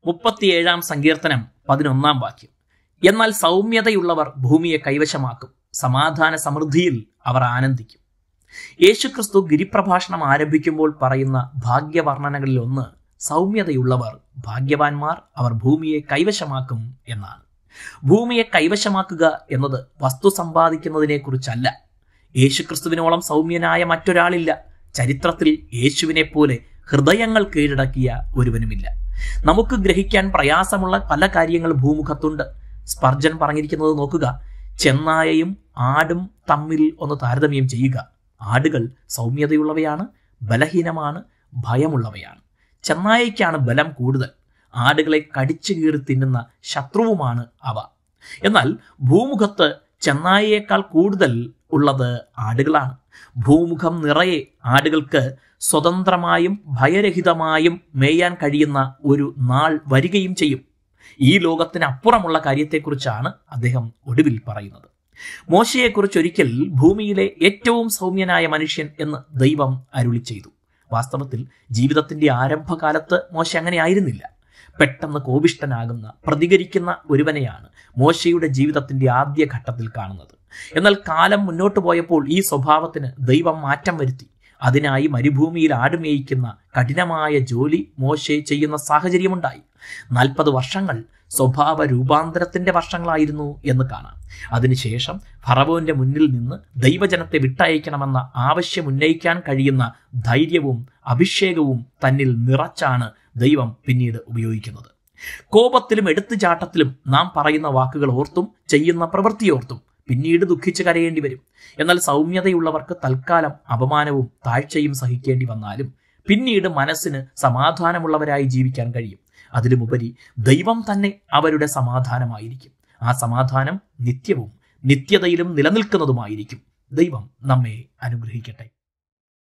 മുപ്പത്തിയേഴാം സങ്കീർത്തനം പതിനൊന്നാം വാക്യം എന്നാൽ സൗമ്യതയുള്ളവർ ഭൂമിയെ കൈവശമാക്കും സമാധാന സമൃദ്ധിയിൽ അവർ ആനന്ദിക്കും യേശുക്രിസ്തു ഗിരിപ്രഭാഷണം ആരംഭിക്കുമ്പോൾ പറയുന്ന ഭാഗ്യവർണ്ണനകളിൽ ഒന്ന് സൗമ്യതയുള്ളവർ ഭാഗ്യവാന്മാർ അവർ ഭൂമിയെ കൈവശമാക്കും എന്നാണ് ഭൂമിയെ കൈവശമാക്കുക എന്നത് വസ്തു സമ്പാദിക്കുന്നതിനെ കുറിച്ചല്ല യേശുക്രിസ്തുവിനോളം സൗമ്യനായ മറ്റൊരാളില്ല ചരിത്രത്തിൽ യേശുവിനെ പോലെ ഹൃദയങ്ങൾ കീഴടക്കിയ ഒരുവനുമില്ല നമുക്ക് ഗ്രഹിക്കാൻ പ്രയാസമുള്ള പല കാര്യങ്ങൾ ഭൂമുഖത്തുണ്ട് സ്പർജൻ പറഞ്ഞിരിക്കുന്നത് നോക്കുക ചെന്നായയും ആടും തമ്മിൽ ഒന്ന് താരതമ്യം ചെയ്യുക ആടുകൾ സൗമ്യതയുള്ളവയാണ് ബലഹീനമാണ് ഭയമുള്ളവയാണ് ചെന്നായയ്ക്കാണ് ബലം കൂടുതൽ ആടുകളെ കടിച്ചു കീറി തിന്നുന്ന ശത്രുവുമാണ് അവ എന്നാൽ ഭൂമുഖത്ത് ചെന്നായയേക്കാൾ കൂടുതൽ ഉള്ളത് ആടുകളാണ് ഭൂമുഖം നിറയെ ആടുകൾക്ക് സ്വതന്ത്രമായും ഭയരഹിതമായും മേയാൻ കഴിയുന്ന ഒരു നാൾ വരികയും ചെയ്യും ഈ ലോകത്തിന് അപ്പുറമുള്ള കാര്യത്തെക്കുറിച്ചാണ് അദ്ദേഹം ഒടുവിൽ പറയുന്നത് മോശയെക്കുറിച്ച് ഒരിക്കൽ ഭൂമിയിലെ ഏറ്റവും സൗമ്യനായ മനുഷ്യൻ എന്ന് ദൈവം അരുളി ചെയ്തു വാസ്തവത്തിൽ ജീവിതത്തിന്റെ ആരംഭകാലത്ത് മോശ അങ്ങനെ ആയിരുന്നില്ല പെട്ടെന്ന് കോപിഷ്ടനാകുന്ന പ്രതികരിക്കുന്ന ഒരുവനെയാണ് മോശയുടെ ജീവിതത്തിന്റെ ആദ്യ ഘട്ടത്തിൽ കാണുന്നത് എന്നാൽ കാലം മുന്നോട്ട് പോയപ്പോൾ ഈ സ്വഭാവത്തിന് ദൈവം മാറ്റം വരുത്തി അതിനായി മരുഭൂമിയിൽ ആടുമേയിക്കുന്ന കഠിനമായ ജോലി മോശെ ചെയ്യുന്ന സാഹചര്യമുണ്ടായി നാൽപ്പത് വർഷങ്ങൾ സ്വഭാവ രൂപാന്തരത്തിന്റെ വർഷങ്ങളായിരുന്നു എന്ന് കാണാം അതിനുശേഷം ഫറവോന്റെ മുന്നിൽ നിന്ന് ദൈവജനത്തെ വിട്ടയക്കണമെന്ന ആവശ്യം ഉന്നയിക്കാൻ കഴിയുന്ന ധൈര്യവും അഭിഷേകവും തന്നിൽ നിറച്ചാണ് ദൈവം പിന്നീട് ഉപയോഗിക്കുന്നത് കോപത്തിലും എടുത്തുചാട്ടത്തിലും നാം പറയുന്ന വാക്കുകൾ ഓർത്തും ചെയ്യുന്ന പ്രവൃത്തിയോർത്തും പിന്നീട് ദുഃഖിച്ച് കരയേണ്ടി വരും എന്നാൽ സൗമ്യതയുള്ളവർക്ക് തൽക്കാലം അപമാനവും താഴ്ചയും സഹിക്കേണ്ടി വന്നാലും പിന്നീട് മനസ്സിന് സമാധാനമുള്ളവരായി ജീവിക്കാൻ കഴിയും അതിലുമുപരി ദൈവം തന്നെ അവരുടെ സമാധാനമായിരിക്കും ആ സമാധാനം നിത്യവും നിത്യതയിലും നിലനിൽക്കുന്നതുമായിരിക്കും ദൈവം നമ്മെ അനുഗ്രഹിക്കട്ടെ